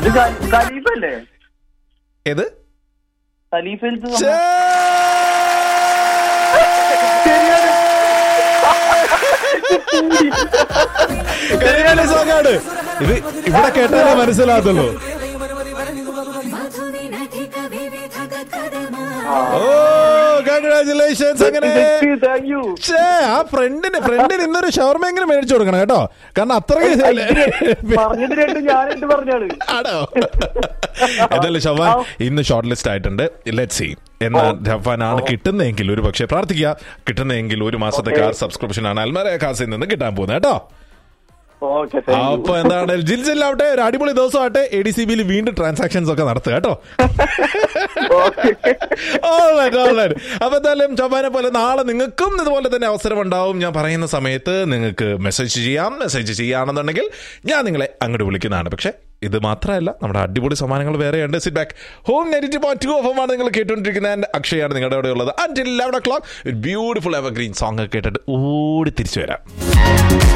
ഇത് ഖ- ഖലീഫല്ലേ ഏത് ഖലീഫയിൽ ഛേ! കരിയാലി song ആണ്. ഇത് ഇവിടെ കേട്ടാലേ മനസ്സിലാകത്തുള്ളൂ ഓ കൺഗ്രാചുലേഷൻസ് അങ്ങനെ താങ്ക് യു ഛേ, ആ ഫ്രണ്ടിന് ഫ്രണ്ടിന് ഇന്നൊരു ഷവർമെങ്കിലും മേടിച്ചു കൊടുക്കണം കേട്ടോ കാരണം അത്രയ്ക്ക് പറഞ്ഞത് രണ്ടും ഞാനായിട്ട് പറഞ്ഞാണ് ആണോ എന്തായാലും ഷവാൻ ഇന്ന് ഷോർട്ട് ലിസ്റ്റ് ആയിട്ടുണ്ട് ലെറ്റ് സി എന്നാൽ ജഫാൻ ആണ് കിട്ടുന്നതെങ്കിൽ ഒരു പക്ഷേ പ്രാർത്ഥിക്കുക കിട്ടുന്നതെങ്കിൽ ഒരു മാസത്തെ കാർ സബ്സ്ക്രിപ്ഷൻ ആണ് അൽമര കാസിൽ നിന്ന് കിട്ടാൻ പോകുന്നത് കേട്ടോ ഓക്കെ അപ്പൊ എന്താണ് ജിൽ ജില്ലാവട്ടെ ഒരു അടിപൊളി ദിവസമാവട്ടെ എ ഡി സി ബിയിൽ വീണ്ടും ട്രാൻസാക്ഷൻസ് ഒക്കെ നടത്തുക കേട്ടോ Alright, alright. അപ്പൊ എന്തായാലും ചൊവ്വാനെ പോലെ നാളെ നിങ്ങൾക്കും ഇതുപോലെ തന്നെ അവസരം ഉണ്ടാവും ഞാൻ പറയുന്ന സമയത്ത് നിങ്ങൾക്ക് മെസ്സേജ് ചെയ്യാം മെസ്സേജ് ചെയ്യാണെന്നുണ്ടെങ്കിൽ ഞാൻ നിങ്ങളെ അങ്ങോട്ട് വിളിക്കുന്നതാണ് പക്ഷേ ഇത് മാത്രമല്ല നമ്മുടെ അടിപൊളി സമ്മാനങ്ങൾ വേറെയുണ്ട് sit back home negative point two off ആണ് നിങ്ങൾ കേട്ടുകൊണ്ടിരിക്കുന്നത് ആൻഡ് അക്ഷയാണ് നിങ്ങളുടെ അവിടെ ഉള്ളത് അഞ്ചിൽ eleven o'clock beautiful evergreen song കേട്ടിട്ട് ഓടി തിരിച്ചു വരാം